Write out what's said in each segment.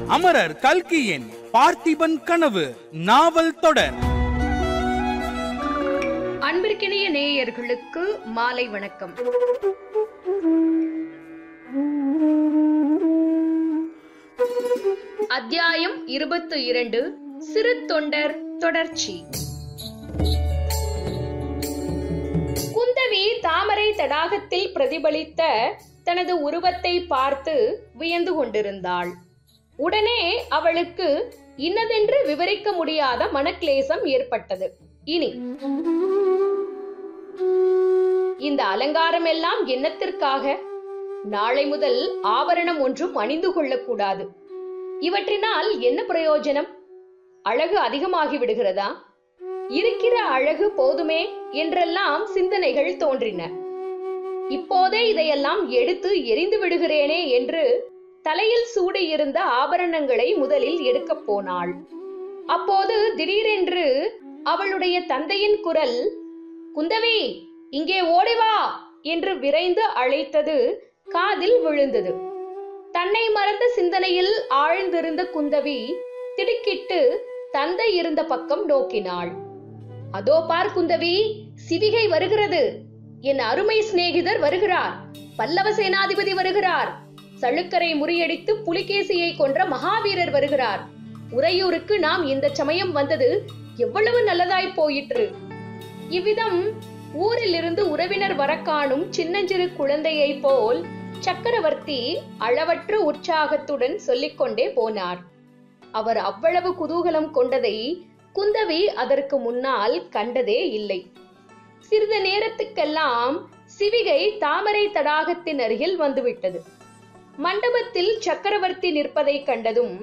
அமரர் கல்கியின் பார்த்திபன் கனவு நாவல் தொடர் அன்பிற்கினிய நேயர்களுக்கு மாலை வணக்கம் அத்தியாயம் இருபத்து இரண்டு சிறு தொண்டர் தொடர்ச்சி குந்தவி தாமரை தடாகத்தில் பிரதிபலித்த தனது உருவத்தை பார்த்து வியந்து கொண்டிருந்தாள் உடனே அவளுக்கு இன்னதென்று விவரிக்க முடியாத மனக்லேசம் ஏற்பட்டது இனி இந்த அலங்காரம் எல்லாம் என்னத்திற்காக நாளை முதல் ஆபரணம் ஒன்றும் அணிந்து கொள்ளக்கூடாது இவற்றினால் என்ன பிரயோஜனம் அழகு அதிகமாகி விடுகிறதா இருக்கிற அழகு போதுமே என்றெல்லாம் சிந்தனைகள் தோன்றின இப்போதே இதையெல்லாம் எடுத்து எரிந்து விடுகிறேனே என்று தலையில் சூடியிருந்த ஆபரணங்களை முதலில் எடுக்கப் போனாள் அப்போது திடீரென்று அவளுடைய தந்தையின் குரல் குந்தவி இங்கே ஓடி வா என்று விரைந்து அழைத்தது காதில் விழுந்தது தன்னை மறந்த சிந்தனையில் ஆழ்ந்திருந்த குந்தவி திடுக்கிட்டு தந்தை இருந்த பக்கம் நோக்கினாள் அதோ பார் குந்தவி சிவிகை வருகிறது என் அருமை சிநேகிதர் வருகிறார் பல்லவ சேனாதிபதி வருகிறார் சளுக்கரை முறியடித்து புலிகேசியை கொன்ற மகாவீரர் வருகிறார் உறையூருக்கு நாம் இந்த சமயம் வந்தது எவ்வளவு நல்லதாய் போயிற்று இவ்விதம் ஊரிலிருந்து உறவினர் வரக்காணும் சின்னஞ்சிறு குழந்தையைப் போல் சக்கரவர்த்தி அளவற்ற உற்சாகத்துடன் சொல்லிக்கொண்டே போனார் அவர் அவ்வளவு குதூகலம் கொண்டதை குந்தவி அதற்கு முன்னால் கண்டதே இல்லை சிறிது நேரத்துக்கெல்லாம் சிவிகை தாமரை தடாகத்தின் அருகில் வந்துவிட்டது மண்டபத்தில் சக்கரவர்த்தி நிற்பதை கண்டதும்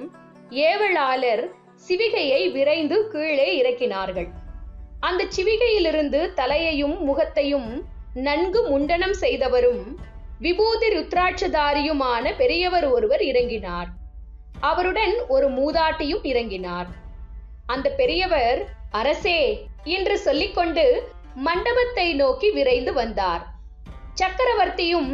ஏவலாளர் சிவிகையை விரைந்து கீழே இறக்கினார்கள் அந்த சிவிகையிலிருந்து தலையையும் முகத்தையும் நன்கு முண்டனம் செய்தவரும் விபூதி ருத்ராட்சதாரியுமான பெரியவர் ஒருவர் இறங்கினார் அவருடன் ஒரு மூதாட்டியும் இறங்கினார் அந்த பெரியவர் அரசே என்று சொல்லிக்கொண்டு மண்டபத்தை நோக்கி விரைந்து வந்தார் சக்கரவர்த்தியும்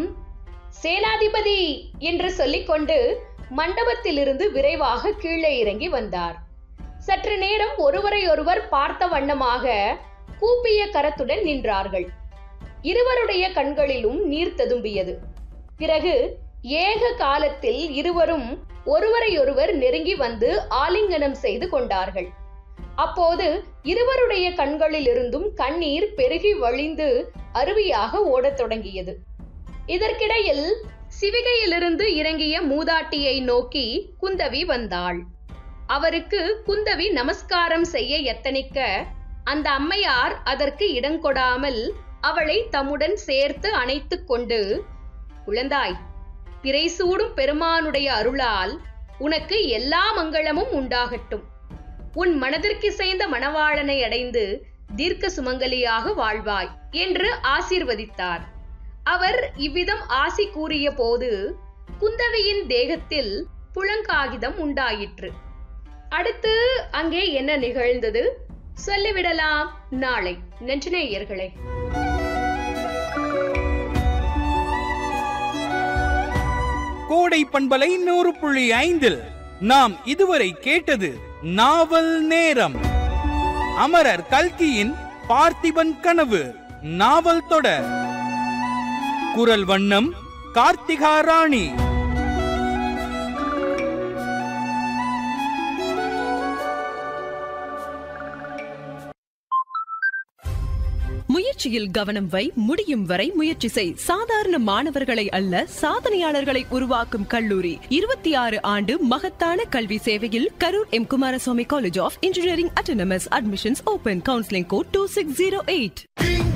சேனாதிபதி என்று சொல்லிக்கொண்டு மண்டபத்திலிருந்து விரைவாக கீழே இறங்கி வந்தார் சற்று நேரம் ஒருவரை ஒருவர் பார்த்த வண்ணமாக கூப்பிய கரத்துடன் நின்றார்கள் இருவருடைய கண்களிலும் நீர் ததும்பியது பிறகு ஏக காலத்தில் இருவரும் ஒருவரையொருவர் நெருங்கி வந்து ஆலிங்கனம் செய்து கொண்டார்கள் அப்போது இருவருடைய கண்களிலிருந்தும் கண்ணீர் பெருகி வழிந்து அருவியாக ஓடத் தொடங்கியது இதற்கிடையில் சிவிகையிலிருந்து இறங்கிய மூதாட்டியை நோக்கி குந்தவி வந்தாள் அவருக்கு குந்தவி நமஸ்காரம் செய்ய எத்தனிக்க அந்த அம்மையார் அதற்கு இடங்கொடாமல் அவளை தம்முடன் சேர்த்து அணைத்துக் கொண்டு குழந்தாய் பிறைசூடும் பெருமானுடைய அருளால் உனக்கு எல்லா மங்களமும் உண்டாகட்டும் உன் மனதிற்கிசைந்த மணவாளனை அடைந்து தீர்க்க சுமங்கலியாக வாழ்வாய் என்று ஆசீர்வதித்தார் அவர் இவ்விதம் ஆசி கூறிய போது குந்தவியின் தேகத்தில் புலங்காகிதம் உண்டாயிற்று அடுத்து அங்கே என்ன நிகழ்ந்தது சொல்லிவிடலாம் நாளை நன்றினேயர்களே கோடை பண்பலை நூறு புள்ளி ஐந்தில் நாம் இதுவரை கேட்டது நாவல் நேரம் அமரர் கல்கியின் பார்த்திபன் கனவு நாவல் தொடர் குரல் வண்ணம் கார்த்திகா ராணி முயற்சியில் கவனம் வை முடியும் வரை முயற்சி செய் சாதாரண மாணவர்களை அல்ல சாதனையாளர்களை உருவாக்கும் கல்லூரி இருபத்தி ஆறு ஆண்டு மகத்தான கல்வி சேவையில் Karur M Kumaraswamy college of engineering autonomous admissions open counselling code two six zero eight